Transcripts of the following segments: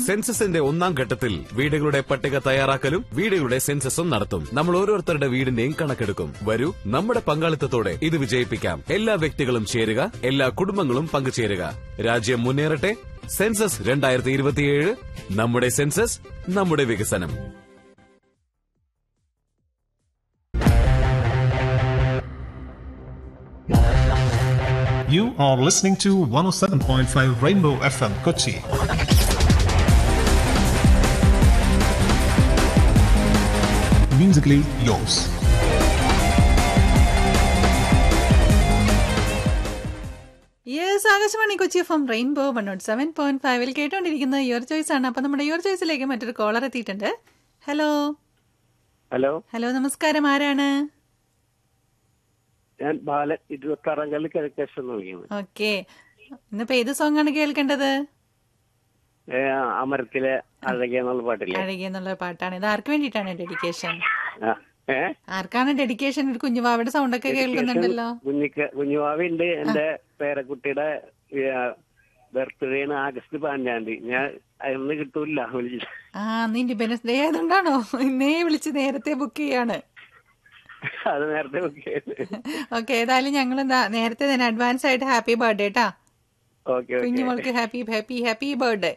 സെൻസസിന്റെ ഒന്നാം ഘട്ടത്തിൽ വീടുകളുടെ പട്ടിക തയ്യാറാക്കലും വീടുകളുടെ സെൻസസും നടത്തും നമ്മൾ ഓരോരുത്തരുടെ വീടിന്റെയും കണക്കെടുക്കും വരൂ നമ്മുടെ പങ്കാളിത്തത്തോടെ ഇത് വിജയിപ്പിക്കാം എല്ലാ വ്യക്തികളും ചേരുക എല്ലാ കുടുംബങ്ങളും പങ്കുചേരുക രാജ്യം മുന്നേറട്ടെ സെൻസസ് രണ്ടായിരത്തി ഇരുപത്തിയേഴ് നമ്മുടെ സെൻസസ് നമ്മുടെ വികസനം You are listening to 107.5 Rainbow FM Kochi. Musically yours. Yes Akashvani Kochi F M rainbow one naught seven point ഫൈവിൽ കേട്ടോണ്ടിരിക്കുന്നത് യുവർ ചോയ്സ് ആണ് അപ്പൊ നമ്മുടെ യുവർ ചോയ്സിലേക്ക് മറ്റൊരു കോളർ എത്തിയിട്ടുണ്ട് ഹലോ ഹലോ ഹലോ നമസ്കാരം ആരാണ് ഞാൻ ബാലൻ ഇരുപത്തി ആറാം കല്ല് കിഴക്കേശം നൽകിയത് ഓക്കെ ഇന്നിപ്പോ ഏത് സോങ് ആണ് കേൾക്കേണ്ടത് ഏ, അമരത്തിലെ അഴകിയ എന്നുള്ള പാട്ടില്ലേ അഴകി എന്നുള്ള പാട്ടാണ് ഇത് ആർക്ക് വേണ്ടിയിട്ടാണ് ഡെഡിക്കേഷൻ ആ, ഏ ആർക്കാണ് ഡെഡിക്കേഷൻ ഒരു കുഞ്ഞുവാവയുടെ സൗണ്ട് ഒക്കെ കേൾക്കുന്നുണ്ടല്ലോ കുഞ്ഞിക്ക് കുഞ്ഞുവാവി ഉണ്ട് എന്റെ പേരക്കുട്ടിയുടെ ബർത്ത്ഡേ ആണ് ആഗസ്റ്റ് പതിനഞ്ചാം തീയതി ഞാൻ അന്ന് കിട്ടൂല വിളിച്ചിട്ട് ആ അന്ന് ഇൻഡിപെൻഡൻസ് ഡേ ആയതുകൊണ്ടാണോ ഇന്നേ വിളിച്ച് നേരത്തെ ബുക്ക് ചെയ്യാണ് അത് നേരത്തെ ബുക്ക് ചെയ്ത് ഓക്കെ ഏതായാലും ഞങ്ങൾ എന്താ നേരത്തെ തന്നെ അഡ്വാൻസ് ആയിട്ട് ഹാപ്പി ബർത്ത്ഡേ ട്ടാ ഓക്കെ ഓക്കെ കുഞ്ഞുമോൾക്ക് happy happy happy birthday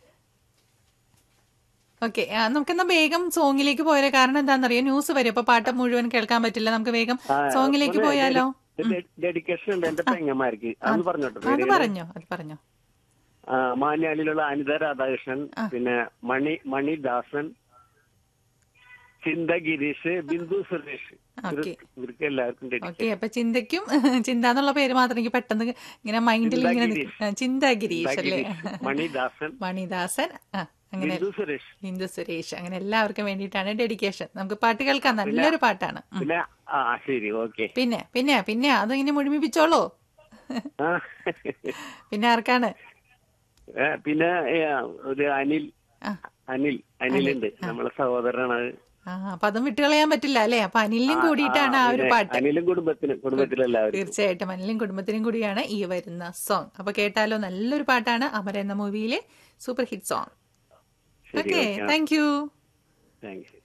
okay നമുക്കെന്നാ വേഗം സോങ്ങിലേക്ക് പോയാലോ കാരണം എന്താണെന്നറിയോ ന്യൂസ് വരും അപ്പൊ പാട്ട് മുഴുവൻ കേൾക്കാൻ പറ്റില്ല നമുക്ക് വേഗം സോങ്ങിലേക്ക് പോയാലോ ഡെഡിക്കേഷൻ ഉണ്ട് എന്റെ പെങ്ങന്മാർക്ക് അന്ന് പറഞ്ഞോട്ടെ അത് പേര്. പറഞ്ഞോ അത് പറഞ്ഞോ ആ, മാന്യാലിലുള്ള അനിത രാധാകൃഷ്ണൻ പിന്നെ മണി മണി ദാസൻ ചിന്ത ഗിരീഷ് ബിന്ദു സുരേഷ് ഇവര്- ഓക്കെ ഇവർക്ക് എല്ലാവർക്കും ഡെഡിക്കേഷൻ ഓക്കെ അപ്പൊ ചിന്തയ്ക്കും ചിന്ത എന്നുള്ള പേര് മാത്രം എനിക്ക് പെട്ടെന്ന് ഇങ്ങനെ മൈൻഡിൽ ഇങ്ങനെ നിൽക്കും. ആ, ചിന്ത ഗിരീഷ് അല്ലേ മണിദാസൻ മണിദാസൻ ആ അങ്ങനെ ബിന്ദു സുരേഷ് ബിന്ദു സുരേഷ് അങ്ങനെ എല്ലാവർക്കും വേണ്ടിയിട്ടാണ് ഡെഡിക്കേഷൻ നമുക്ക് പാട്ട് കേൾക്കാം നല്ലൊരു പാട്ടാണ് ഉം. പിന്നെ ആ ശരി ഓക്കെ പിന്നെ പിന്നെ പിന്നെ അതിങ്ങനെ മുഴുമിപ്പിച്ചോളൂ ആ പിന്നെ ആർക്കാണ് ഏ, പിന്നെ ഏ, ഒരു അനിൽ ആ. അനിൽ അനിലുണ്ട് നമ്മളെ സഹോദരനാണ് അത്. ആ അപ്പൊ അതും വിട്ടുകളയാൻ പറ്റില്ല അല്ലേ അപ്പൊ അനിലിനും കൂടിയിട്ടാണ് ആ ഒരു പിന്നെ പാട്ട് അനിലും കുടുംബത്തിന് കുടുംബത്തിലെല്ലാവരും തീർച്ചയായിട്ടും അനിലും കുടുംബത്തിനും കൂടിയാണ് ഈ വരുന്ന സോങ് അപ്പൊ കേട്ടാലോ നല്ലൊരു പാട്ടാണ് അമര എന്ന മൂവിയിലെ സൂപ്പർ ഹിറ്റ് സോങ് ശരി okay okay thank you thank U